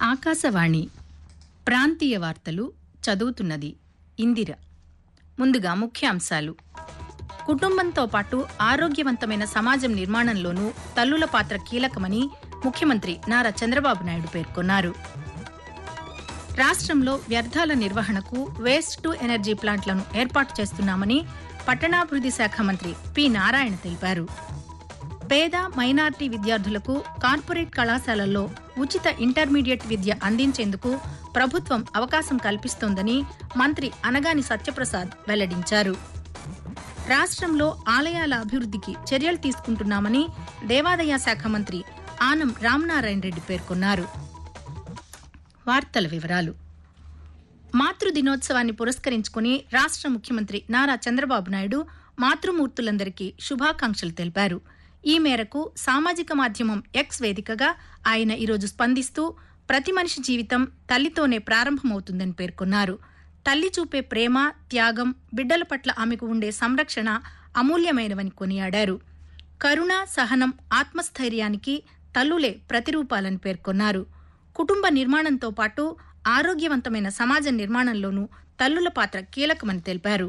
ఆకాశవాణి ప్రాంతీయ వార్తలు చదువుతున్నది ఇందిర ముందుగా ముఖ్యాంశాలు కుటుంబంతో పాటు ఆరోగ్యవంతమైన సమాజం నిర్మాణంలోనూ తల్లుల పాత్ర కీలకమని ముఖ్యమంత్రి నారా చంద్రబాబు నాయుడు పేర్కొన్నారు రాష్ట్రంలో వ్యర్థాల నిర్వహణకు వేస్ట్ టు ఎనర్జీ ప్లాంట్లను ఏర్పాటు చేస్తున్నామని పట్టణాభివృద్ధి శాఖ మంత్రి పి నారాయణ తెలిపారు పేద మైనార్టీ విద్యార్థులకు కార్పొరేట్ కళాశాలల్లో ఉచిత ఇంటర్మీడియట్ విద్య అందించేందుకు ప్రభుత్వం అవకాశం కల్పిస్తోందని మంత్రి అనగాని సత్యప్రసాద్ వెల్లడించారు రాష్ట్రంలో ఆలయాల అభివృద్ధికి చర్యలు తీసుకుంటున్నామని దేవాదాయ శాఖ మంత్రి ఆనం రామనారాయణ రెడ్డి పేర్కొన్నారు వార్తల వివరాలు మాతృ దినోత్సవాన్ని పురస్కరించుకుని రాష్ట్ర ముఖ్యమంత్రి నారా చంద్రబాబు నాయుడు మాతృమూర్తులందరికీ శుభాకాంక్షలు తెలిపారు ఈ మేరకు సామాజిక మాధ్యమం ఎక్స్ వేదికగా ఆయన ఈరోజు స్పందిస్తూ ప్రతి మనిషి జీవితం తల్లితోనే ప్రారంభమవుతుందని పేర్కొన్నారు తల్లి చూపే ప్రేమ త్యాగం బిడ్డల పట్ల ఆమెకు ఉండే సంరక్షణ అమూల్యమైనవని కొనియాడారు కరుణ సహనం ఆత్మస్థైర్యానికి తల్లులే ప్రతిరూపాలని పేర్కొన్నారు కుటుంబ నిర్మాణంతో పాటు ఆరోగ్యవంతమైన సమాజ నిర్మాణంలోనూ తల్లుల పాత్ర కీలకమని తెలిపారు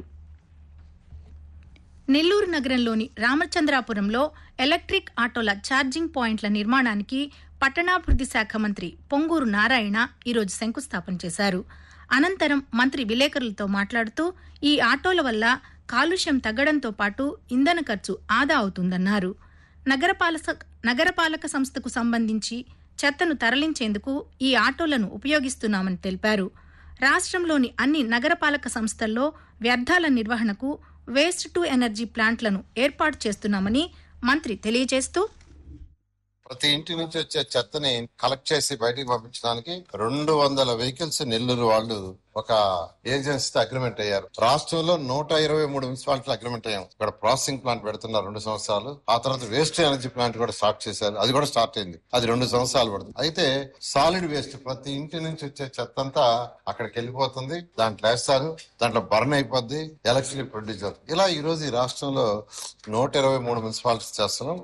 నెల్లూరు నగరంలోని రామచంద్రాపురంలో ఎలక్ట్రిక్ ఆటోల ఛార్జింగ్ పాయింట్ల నిర్మాణానికి పట్టణాభివృద్ధి శాఖ మంత్రి పొంగూరు నారాయణ ఈరోజు శంకుస్థాపన చేశారు అనంతరం మంత్రి విలేకరులతో మాట్లాడుతూ ఈ ఆటోల వల్ల కాలుష్యం తగ్గడంతో పాటు ఇంధన ఖర్చు ఆదా అవుతుందన్నారు నగరపాలక నగరపాలక సంస్థకు సంబంధించి చెత్తను తరలించేందుకు ఈ ఆటోలను ఉపయోగిస్తున్నామని తెలిపారు రాష్ట్రంలోని అన్ని నగరపాలక సంస్థల్లో వ్యర్థాల నిర్వహణకు వేస్ట్ టు ఎనర్జీ ప్లాంట్లను ఏర్పాటు చేస్తున్నామని మంత్రి తెలియజేస్తూ ప్రతి ఇంటి నుంచి వచ్చే చెత్తని కలెక్ట్ చేసి బయటికి పంపించడానికి రెండు వందల వెహికల్స్ నెల్లూరు వాళ్ళు ఒక ఏజెన్సీతో అగ్రిమెంట్ అయ్యారు రాష్ట్రంలో నూట ఇరవై మూడు మున్సిపాలిటీలు అగ్రిమెంట్ అయ్యాం ఇక్కడ ప్రాసెసింగ్ ప్లాంట్ పెడుతున్నారు రెండు సంవత్సరాలు ఆ తర్వాత వేస్ట్ ఎనర్జీ ప్లాంట్ కూడా స్టార్ట్ చేశారు అది కూడా స్టార్ట్ అయింది అది రెండు సంవత్సరాలు పడుతుంది అయితే సాలిడ్ వేస్ట్ ప్రతి ఇంటి నుంచి వచ్చే చెత్త అంతా అక్కడికి వెళ్ళిపోతుంది దాంట్లో వేస్తారు దాంట్లో బర్న్ అయిపోద్ది ఎలక్ట్రిసిటీ ప్రొడ్యూస్ అవుతుంది ఇలా ఈ రోజు ఈ రాష్ట్రంలో నూట ఇరవై మూడు మున్సిపాలిటీస్ చేస్తున్నాం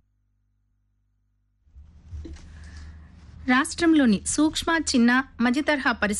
రాష్ట్రంలోని సూక్ష్మ చిన్న మధ్యతరహా పరిశ్రమ